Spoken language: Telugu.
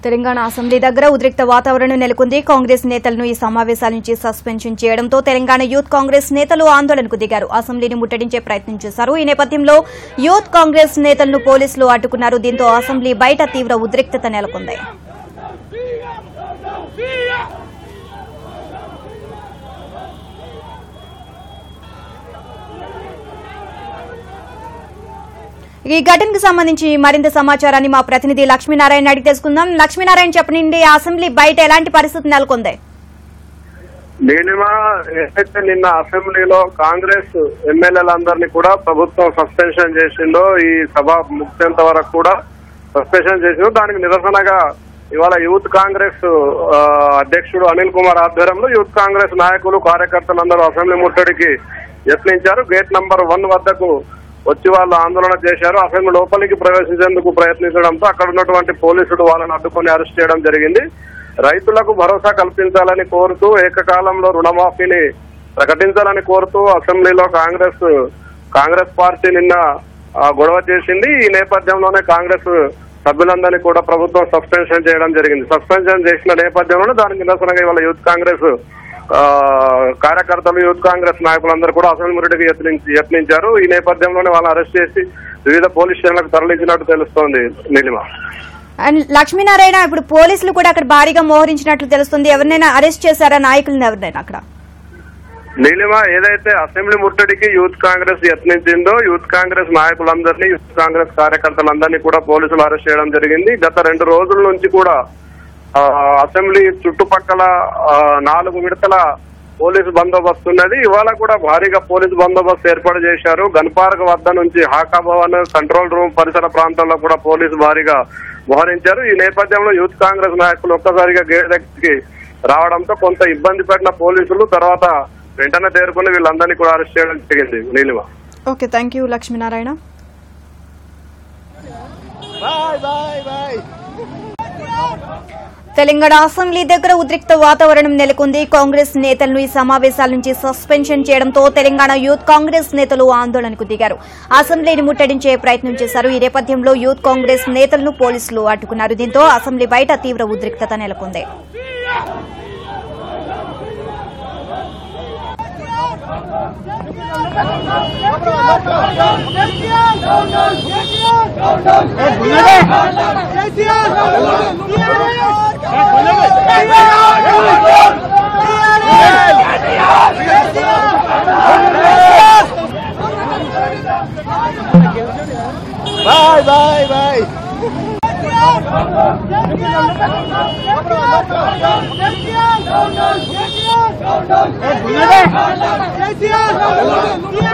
తెలంగాణ అసెంబ్లీ దగ్గర ఉద్రిక్త వాతావరణం నెలకొంది కాంగ్రెస్ నేతలను ఈ సమావేశాల నుంచి సస్పెన్షన్ చేయడంతో తెలంగాణ యూత్ కాంగ్రెస్ నేతలు ఆందోళనకు దిగారు అసెంబ్లీని ముట్టడించే ప్రయత్నం చేశారు ఈ నేపథ్యంలో యూత్ కాంగ్రెస్ నేతలను పోలీసులు అడ్డుకున్నారు దీంతో అసెంబ్లీ బయట తీవ్ర ఉద్రిక్తత నెలకొంది ఈ ఘటనకు సంబంధించి మరింత సమాచారాన్ని మా ప్రతినిధి లక్ష్మీనారాయణ అడిగి తెలుసుకుందాం లక్ష్మీనారాయణ చెప్పనండి అసెంబ్లీ బయట ఎలాంటి పరిస్థితి నెలకొంది నీలిమ ఏదైతే నిన్న అసెంబ్లీలో కాంగ్రెస్ ఎమ్మెల్యేలందరినీ కూడా ప్రభుత్వం సస్పెన్షన్ చేసిందో ఈ సభ ముగిసేంత వరకు కూడా సస్పెన్షన్ చేసిందో దానికి నిరసనగా ఇవాళ యూత్ కాంగ్రెస్ ఆ, అధ్యక్షుడు అనిల్ కుమార్ ఆధ్వర్యంలో యూత్ కాంగ్రెస్ నాయకులు కార్యకర్తలందరూ అసెంబ్లీ ముట్టడికి యత్నించారు గేట్ నంబర్ వన్ వద్దకు వచ్చి వాళ్ళు ఆందోళన చేశారు అసెంబ్లీ లోపలికి ప్రవేశించేందుకు ప్రయత్నించడంతో అక్కడ ఉన్నటువంటి పోలీసులు వాళ్ళని అడ్డుకొని అరెస్ట్ చేయడం జరిగింది రైతులకు భరోసా కల్పించాలని కోరుతూ ఏకకాలంలో రుణమాఫీని ప్రకటించాలని కోరుతూ అసెంబ్లీలో కాంగ్రెస్ కాంగ్రెస్ పార్టీ నిన్న ఆ, గొడవ చేసింది ఈ నేపథ్యంలోనే కాంగ్రెస్ సభ్యులందరినీ కూడా ప్రభుత్వం సస్పెన్షన్ చేయడం జరిగింది సస్పెన్షన్ చేసిన నేపథ్యంలోనే దానికి నిరసనగా ఇవాళ యూత్ కాంగ్రెస్ ఆ, కార్యకర్తలు యూత్ కాంగ్రెస్ నాయకులందరూ కూడా అసెంబ్లీ ముట్టడికి యత్నించి యత్నించారు ఈ నేపథ్యంలోనే వాళ్ళని అరెస్ట్ చేసి వివిధ పోలీస్ స్టేషన్లకు తరలించినట్టు తెలుస్తోంది నీలిమ అండ్ లక్ష్మీనారాయణ ఇప్పుడు పోలీసులు కూడా అక్కడ భారీగా మోహరించినట్లు తెలుస్తుంది ఎవరినైనా అరెస్ట్ చేశారా నాయకులను ఎవరినైనా అక్కడ నీలిమ ఏదైతే అసెంబ్లీ ముట్టడికి యూత్ కాంగ్రెస్ యత్నించిందో యూత్ కాంగ్రెస్ నాయకులందరినీ యూత్ కాంగ్రెస్ కార్యకర్తలందరినీ కూడా పోలీసులు అరెస్ట్ చేయడం జరిగింది గత రెండు రోజుల నుంచి కూడా ఆ, అసెంబ్లీ చుట్టుపక్కల ఆ, నాలుగు విడతల పోలీసు బందోబస్తు ఉన్నది ఇవాళ కూడా భారీగా పోలీసు బందోబస్తు ఏర్పాటు చేశారు గన్పార్క్ వద్ద నుంచి హాకా భవన్ కంట్రోల్ రూమ్ పరిసర ప్రాంతాల్లో కూడా పోలీసు భారీగా మోహరించారు ఈ నేపథ్యంలో యూత్ కాంగ్రెస్ నాయకులు ఒక్కసారిగా గేట్ దగ్గరికి రావడంతో కొంత ఇబ్బంది పడిన పోలీసులు తర్వాత వెంటనే తేరుకుని వీళ్ళందరినీ కూడా అరెస్ట్ చేయడం జరిగింది Neelima okay thank you Lakshminarayana Telangana assembly దగ్గర ఉద్రిక్త వాతావరణం నెలకొంది కాంగ్రెస్ నేతలను ఈ సమావేశాల నుంచి సస్పెన్షన్ చేయడంతో తెలంగాణ యూత్ కాంగ్రెస్ నేతలు ఆందోళనకు దిగారు అసెంబ్లీని ముట్టడించే ప్రయత్నం చేశారు ఈ నేపథ్యంలో యూత్ కాంగ్రెస్ నేతలను పోలీసులు అడ్డుకున్నారు దీంతో అసెంబ్లీ బయట తీవ్ర ఉద్రిక్తత నెలకొంది Bye, bye, bye. కేసీఆర్